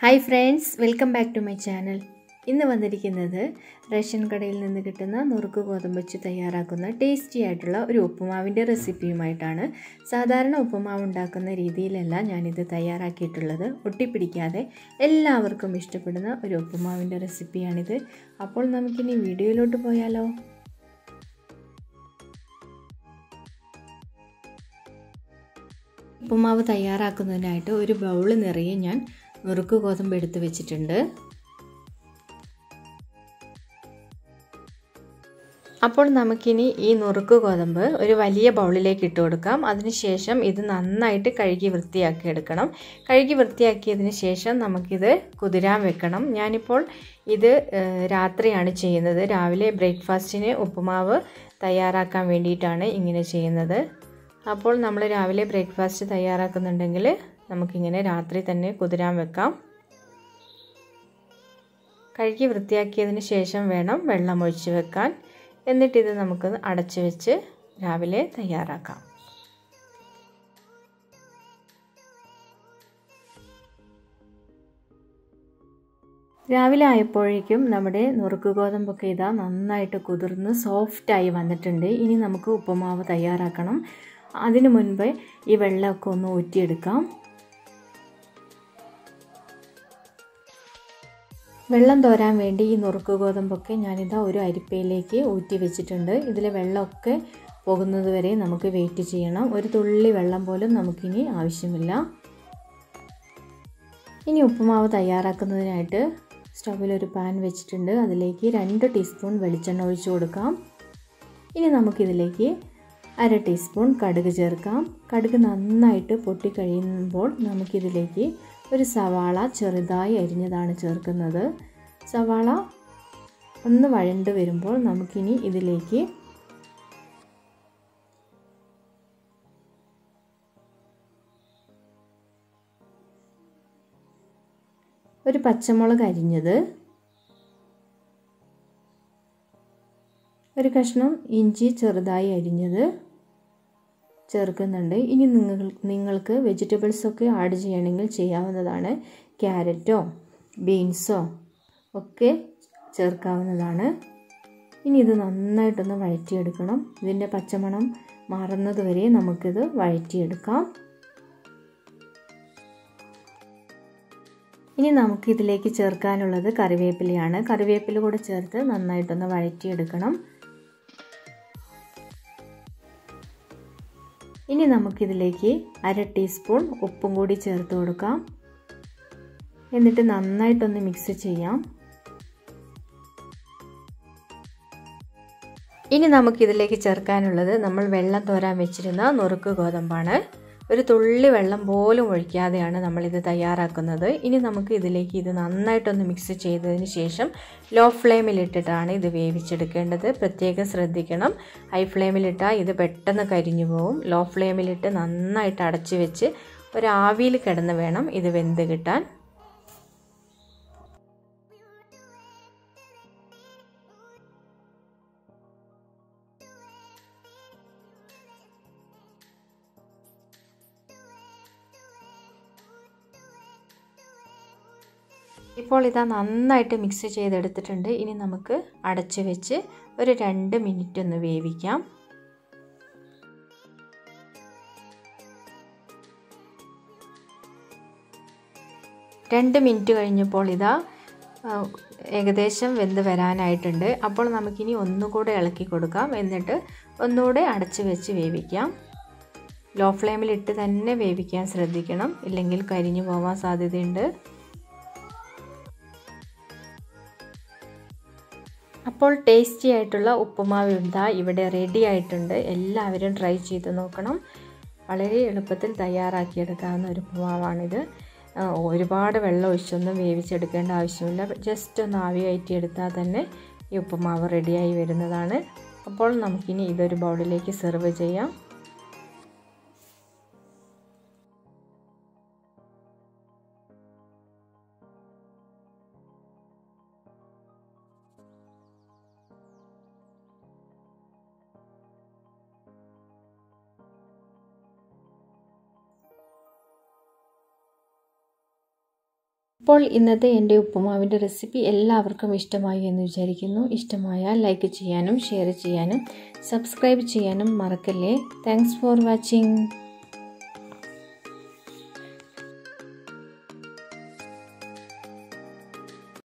hi friends welcome back to my channel ഇന്ന് വന്നിരിക്കുന്നത് ration കടയിൽ നിന്ന് കിട്ടുന്ന നുറുക്ക് ഗോതമ്പ് വെച്ച് തയ്യാറാക്കുന്ന ടേസ്റ്റി ആയിട്ടുള്ള ഒരു ഉപ്പുമാവിൻ്റെ റെസിപ്പിയുമായിട്ടാണ് സാധാരണ ഉപ്പുമാവ് ഉണ്ടാക്കുന്ന രീതിയിലല്ല ഞാനിത് തയ്യാറാക്കിയിട്ടുള്ളത് ഒട്ടിപ്പിടിക്കാതെ എല്ലാവർക്കും ഇഷ്ടപ്പെടുന്ന ഒരു ഉപ്പുമാവിൻ്റെ റെസിപ്പിയാണിത് അപ്പോൾ നമുക്കിനി വീഡിയോയിലോട്ട് പോയാലോ ഉപ്പുമാവ് തയ്യാറാക്കുന്നതിനായിട്ട് ഒരു ബൗൾ നിറയെ ഞാൻ നുറുക്ക് ഗോതമ്പ് എടുത്ത് വെച്ചിട്ടുണ്ട് അപ്പോൾ നമുക്കിനി ഈ നുറുക്ക് ഗോതമ്പ് ഒരു വലിയ ബൗളിലേക്ക് ഇട്ട് കൊടുക്കാം അതിനുശേഷം ഇത് നന്നായിട്ട് കഴുകി വൃത്തിയാക്കി എടുക്കണം കഴുകി വൃത്തിയാക്കിയതിന് ശേഷം നമുക്കിത് കുതിരാൻ വെക്കണം ഞാനിപ്പോൾ ഇത് രാത്രിയാണ് ചെയ്യുന്നത് രാവിലെ ബ്രേക്ക്ഫാസ്റ്റിന് ഉപ്പുമാവ് തയ്യാറാക്കാൻ വേണ്ടിയിട്ടാണ് ഇങ്ങനെ ചെയ്യുന്നത് അപ്പോൾ നമ്മൾ രാവിലെ ബ്രേക്ക്ഫാസ്റ്റ് തയ്യാറാക്കുന്നുണ്ടെങ്കിൽ നമുക്കിങ്ങനെ രാത്രി തന്നെ കുതിരാൻ വെക്കാം കഴുകി വൃത്തിയാക്കിയതിന് ശേഷം വേണം വെള്ളം ഒഴിച്ച് വെക്കാൻ എന്നിട്ടിത് നമുക്ക് അടച്ചു വെച്ച് രാവിലെ തയ്യാറാക്കാം രാവിലെ ആയപ്പോഴേക്കും നമ്മുടെ നുറുക്ക് ഗോതമ്പൊക്കെ ഇതാ നന്നായിട്ട് കുതിർന്ന് സോഫ്റ്റായി വന്നിട്ടുണ്ട് ഇനി നമുക്ക് ഉപ്പുമാവ് തയ്യാറാക്കണം അതിനു മുൻപ് ഈ വെള്ളമൊക്കെ ഒന്ന് ഊറ്റിയെടുക്കാം വെള്ളം തോരാൻ വേണ്ടി ഈ നുറുക്ക് ഗോതമ്പൊക്കെ ഞാനിതാ ഒരു അരിപ്പയിലേക്ക് ഊറ്റി വെച്ചിട്ടുണ്ട് ഇതിലെ വെള്ളമൊക്കെ പോകുന്നത് വരെ നമുക്ക് വെയിറ്റ് ചെയ്യണം ഒരു തുള്ളി വെള്ളം പോലും നമുക്കിനി ആവശ്യമില്ല ഇനി ഉപ്പുമാവ് തയ്യാറാക്കുന്നതിനായിട്ട് സ്റ്റൗവിലൊരു പാൻ വെച്ചിട്ടുണ്ട് അതിലേക്ക് രണ്ട് ടീസ്പൂൺ വെളിച്ചെണ്ണ ഒഴിച്ചു കൊടുക്കാം ഇനി നമുക്കിതിലേക്ക് അര ടീസ്പൂൺ കടുക് ചേർക്കാം കടുക് നന്നായിട്ട് പൊട്ടിക്കഴിയുമ്പോൾ നമുക്കിതിലേക്ക് ഒരു സവാള ചെറുതായി അരിഞ്ഞതാണ് ചേർക്കുന്നത് സവാള ഒന്ന് വഴണ്ട് വരുമ്പോൾ നമുക്കിനി ഇതിലേക്ക് ഒരു പച്ചമുളക് അരിഞ്ഞത് ഒരു കഷ്ണം ഇഞ്ചി ചെറുതായി അരിഞ്ഞത് ചേർക്കുന്നുണ്ട് ഇനി നിങ്ങൾ നിങ്ങൾക്ക് വെജിറ്റബിൾസൊക്കെ ആഡ് ചെയ്യണമെങ്കിൽ ചെയ്യാവുന്നതാണ് ക്യാരറ്റോ ബീൻസോ ഒക്കെ ചേർക്കാവുന്നതാണ് ഇനി ഇത് നന്നായിട്ടൊന്ന് വഴറ്റിയെടുക്കണം ഇതിൻ്റെ പച്ചമണം മാറുന്നത് വരെ നമുക്കിത് വഴറ്റിയെടുക്കാം ഇനി നമുക്ക് ഇതിലേക്ക് ചേർക്കാനുള്ളത് കറിവേപ്പിലയാണ് കറിവേപ്പില കൂടെ ചേർത്ത് നന്നായിട്ടൊന്ന് വഴറ്റിയെടുക്കണം ഇനി നമുക്കിതിലേക്ക് അര ടീസ്പൂൺ ഉപ്പും കൂടി ചേർത്ത് കൊടുക്കാം എന്നിട്ട് നന്നായിട്ടൊന്ന് മിക്സ് ചെയ്യാം ഇനി നമുക്കിതിലേക്ക് ചേർക്കാനുള്ളത് നമ്മൾ വെള്ളം തോരാൻ വെച്ചിരുന്ന നുറുക്ക് ഗോതമ്പാണ് ഒരു തുള്ളി വെള്ളം പോലും ഒഴിക്കാതെയാണ് നമ്മളിത് തയ്യാറാക്കുന്നത് ഇനി നമുക്ക് ഇതിലേക്ക് ഇത് നന്നായിട്ടൊന്ന് മിക്സ് ചെയ്തതിന് ശേഷം ലോ ഫ്ലെയിമിലിട്ടിട്ടാണ് ഇത് വേവിച്ചെടുക്കേണ്ടത് പ്രത്യേകം ശ്രദ്ധിക്കണം ഹൈ ഫ്ലെയിമിലിട്ടാൽ ഇത് പെട്ടെന്ന് കരിഞ്ഞു പോകും ലോ ഫ്ലെയിമിലിട്ട് നന്നായിട്ട് അടച്ചു വെച്ച് ഒരാവിയിൽ കിടന്ന് വേണം ഇത് വെന്ത് കിട്ടാൻ ഇപ്പോൾ ഇതാ നന്നായിട്ട് മിക്സ് ചെയ്തെടുത്തിട്ടുണ്ട് ഇനി നമുക്ക് അടച്ച് വെച്ച് ഒരു രണ്ട് മിനിറ്റ് ഒന്ന് വേവിക്കാം രണ്ട് മിനിറ്റ് കഴിഞ്ഞപ്പോൾ ഇതാ ഏകദേശം വെന്ത് വരാനായിട്ടുണ്ട് അപ്പോൾ നമുക്കിനി ഒന്നുകൂടെ ഇളക്കി കൊടുക്കാം എന്നിട്ട് ഒന്നുകൂടെ അടച്ച് വെച്ച് വേവിക്കാം ലോ ഫ്ലെയിമിലിട്ട് തന്നെ വേവിക്കാൻ ശ്രദ്ധിക്കണം ഇല്ലെങ്കിൽ കരിഞ്ഞു പോകാൻ സാധ്യതയുണ്ട് അപ്പോൾ ടേസ്റ്റി ആയിട്ടുള്ള ഉപ്പുമാവ് ഇതാ ഇവിടെ റെഡി ആയിട്ടുണ്ട് എല്ലാവരും ട്രൈ ചെയ്ത് നോക്കണം വളരെ എളുപ്പത്തിൽ തയ്യാറാക്കിയെടുക്കാവുന്ന ഒരു ഉപ്പുമാവാണിത് ഒരുപാട് വെള്ളം ഒഴിച്ചൊന്നും വേവിച്ചെടുക്കേണ്ട ആവശ്യമില്ല ജസ്റ്റ് ഒന്ന് ആവി കയറ്റിയെടുത്താൽ തന്നെ ഈ ഉപ്പുമാവ് റെഡിയായി വരുന്നതാണ് അപ്പോൾ നമുക്കിനി ഇതൊരു ബൗളിലേക്ക് സെർവ് ചെയ്യാം അപ്പോൾ ഇന്നത്തെ എൻ്റെ ഉപ്പുമാവിൻ്റെ റെസിപ്പി എല്ലാവർക്കും ഇഷ്ടമായി എന്ന് വിചാരിക്കുന്നു ഇഷ്ടമായാൽ ലൈക്ക് ചെയ്യാനും ഷെയർ ചെയ്യാനും സബ്സ്ക്രൈബ് ചെയ്യാനും മറക്കല്ലേ താങ്ക്സ് ഫോർ വാച്ചിങ്